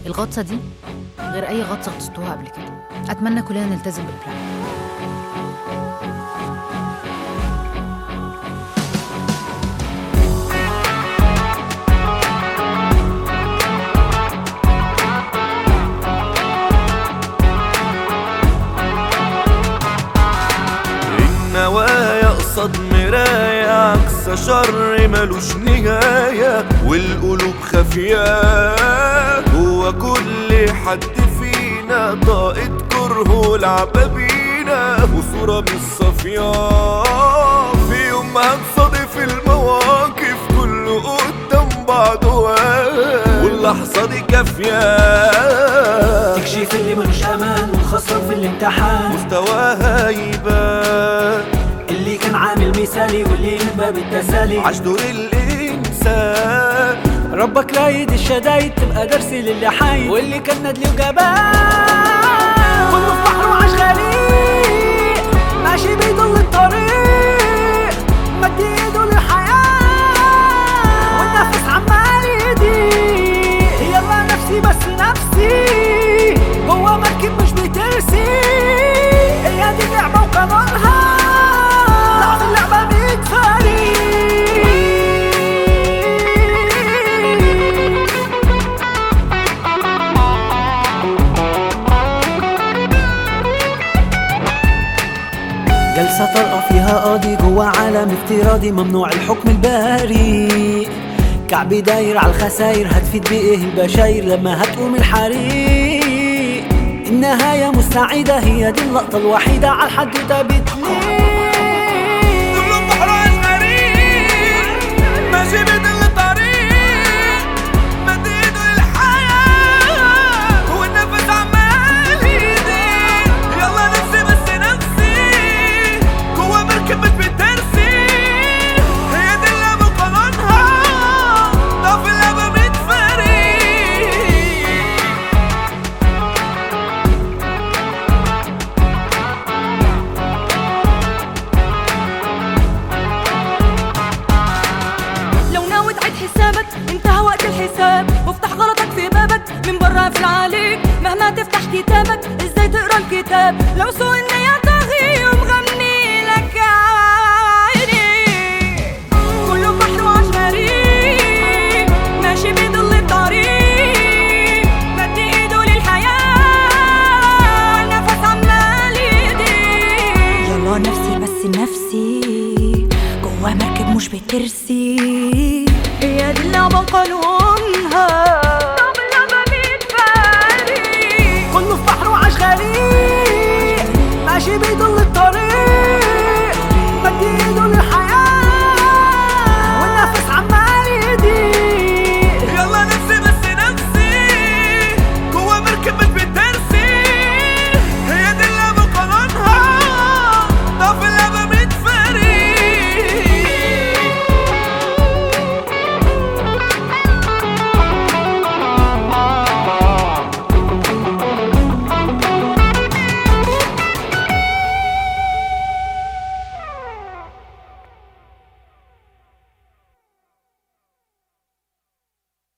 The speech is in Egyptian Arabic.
الغطسة دي غير أي غطسة غطستوها قبل كده أتمنى كلنا نلتزم بالبلان النوايا قصاد مراية عكس شر ملوش نهاية والقلوب خافية هو كل حد فينا طاقة كره لعبة بينا وصورة مش صافية في يوم ما هنصادف المواقف كله قدام بعضه واللحظة دي كافية تكشيف اللي ملوش امان والخسران في الامتحان مستواها يبان اللي كان عامل مثالي واللي من باب التسالي عاش دور الإنسان ربك رايد الشدايد تبقى درس للي حي واللي كان ندلي وجبان كله في بحر وعاش غريق ماشي بيضل الطريق مد ايده للحياة والنفس عمال يضيق يلا نفسي بس نفسي جوا مركب مش بترسي هي دي اللعبة وقانونها ضعف اللعبة بيتفارق جلسة طارئة فيها قاضي جوا عالم افتراضي ممنوع الحكم البريء كعبي داير على الخساير هتفيد بايه البشاير لما هتقوم الحريق النهاية مستعيدة هي دي اللقطة الوحيدة على الحدوتة بتليق كله بحر عاش غريق ماشي بيضل الطريق مد ايده للحياة والنفس عمال يضيق يلا نفسي بس نفسي جوا مركب مش بترسي هي دي اللعبة وقانونها ضعف اللعبة بيتفرق لو ناوي تعيد حسابك انتهى وقت الحساب وافتح غلطك في بابك من برا في عليك مهما تفتح كتابك ازاي تقرا الكتاب لو سوء النية طاغي ومغني لك يا عيني كله بحر وعاش غريب ماشي بيضل الطريق مد ايده للحياة النفس عمال يضيق يلا نفسي بس نفسي جوا مركب مش بترسي هي دي اللعبة وقانون